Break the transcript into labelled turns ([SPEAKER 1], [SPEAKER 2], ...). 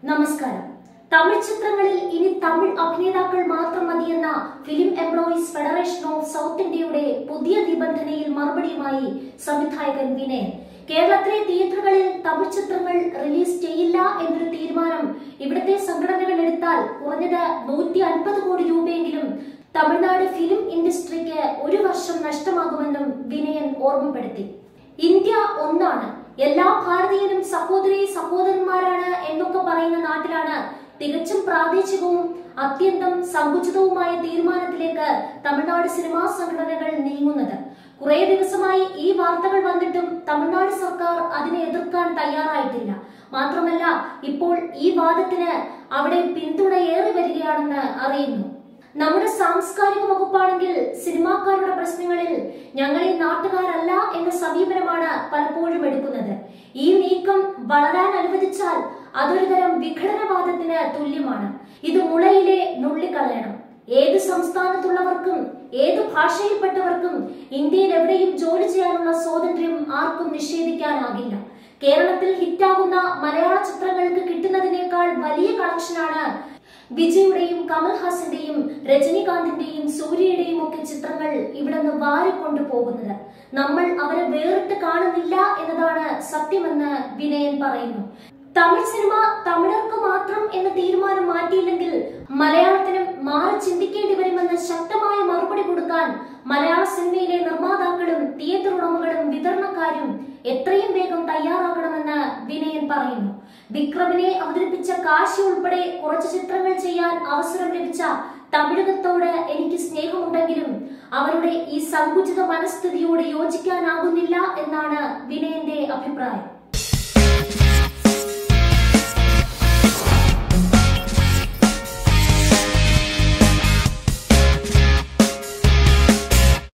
[SPEAKER 1] നമസ്കാരം തമിഴ് ചിത്രങ്ങളിൽ ഇനി തമിഴ് അഭിനേതാക്കൾ മാത്രം മതിയെന്ന film employees federation of south ഇന്ത്യയുടെ പുതിയ നിബന്ധനയിൽ മറുപടിയുമായി സംവിധായകൻ വിനയൻ കേരളത്തിലെ തിയേറ്ററുകളിൽ തമിഴ് ചിത്രങ്ങൾ റിലീസ് ചെയ്യില്ല എന്നൊരു തീരുമാനം ഇവിടുത്തെ സംഘടനകൾ എടുത്താൽ കുറഞ്ഞത് നൂറ്റി അൻപത് കോടി രൂപയെങ്കിലും തമിഴ്നാട് ഫിലിം ഇൻഡസ്ട്രിക്ക് ഒരു വർഷം നഷ്ടമാകുമെന്നും വിനയൻ ഓർമ്മപ്പെടുത്തി ഇന്ത്യ ഒന്നാണ് എല്ലാ ഭാരതീയരും സഹോദരി സഹോദരന്മാരാണ് എന്നൊക്കെ പറയുന്ന നാട്ടിലാണ് തികച്ചും പ്രാദേശികവും അത്യന്തം സങ്കുചിതവുമായ തീരുമാനത്തിലേക്ക് തമിഴ്നാട് സിനിമാ സംഘടനകൾ നീങ്ങുന്നത് കുറെ ദിവസമായി ഈ വാർത്തകൾ വന്നിട്ടും തമിഴ്നാട് സർക്കാർ അതിനെ എതിർക്കാൻ തയ്യാറായിട്ടില്ല മാത്രമല്ല ഇപ്പോൾ ഈ വാദത്തിന് അവിടെ പിന്തുണയേറി വരികയാണെന്ന് അറിയുന്നു നമ്മുടെ സാംസ്കാരിക വകുപ്പാണെങ്കിൽ സിനിമാക്കാരുടെ പ്രശ്നങ്ങളിൽ ഞങ്ങളെ നാട്ടുകാരല്ല എന്ന സമീപനമാണ് പലപ്പോഴും എടുക്കുന്നത് ഈ നീക്കം വളരാൻ അനുവദിച്ചാൽ അതൊരു തരം വിഘടനവാദത്തിന് തുല്യമാണ് ഇത് മുളയിലെ നുള്ളിക്കളയണം ഏത് സംസ്ഥാനത്തുള്ളവർക്കും ഏത് ഭാഷയിൽപ്പെട്ടവർക്കും ഇന്ത്യയിൽ എവിടെയും ജോലി ചെയ്യാനുള്ള സ്വാതന്ത്ര്യം ആർക്കും നിഷേധിക്കാനാകില്ല കേരളത്തിൽ ഹിറ്റാകുന്ന മലയാള ചിത്രങ്ങൾക്ക് കിട്ടുന്നതിനേക്കാൾ വലിയ കളക്ഷനാണ് വിജയുടെയും കമൽഹാസന്റെയും രജനീകാന്തിന്റെയും സൂര്യയുടെയും ഒക്കെ ചിത്രങ്ങൾ ഇവിടെ നിന്ന് വാരിക്കൊണ്ടു പോകുന്നത് നമ്മൾ അവരെ വേറിട്ട് കാണുന്നില്ല എന്നതാണ് സത്യമെന്ന് വിനയൻ പറയുന്നു തമിഴ് സിനിമ തമിഴർക്ക് മാത്രം എന്ന തീരുമാനം മാറ്റിയില്ലെങ്കിൽ മലയാളത്തിനും മാറി ചിന്തിക്കേണ്ടി വരുമെന്ന് ശക്തമായ മറുപടി കൊടുക്കാൻ മലയാള സിനിമയിലെ നിർമ്മാതാക്കളും തിയേറ്റർ ഉടമകളും വിതരണക്കാരും എത്രയും വേഗം തയ്യാറാകണമെന്ന് വിനയൻ പറയുന്നു വിക്രമിനെ അവതരിപ്പിച്ച കാശി ഉൾപ്പെടെ കുറച്ച് ചിത്രങ്ങൾ ചെയ്യാൻ അവസരം ലഭിച്ച തമിഴകത്തോട് എനിക്ക് സ്നേഹമുണ്ടെങ്കിലും അവരുടെ ഈ സങ്കുചിത മനസ്ഥിതിയോട് യോജിക്കാനാകുന്നില്ല എന്നാണ് വിനയന്റെ അഭിപ്രായം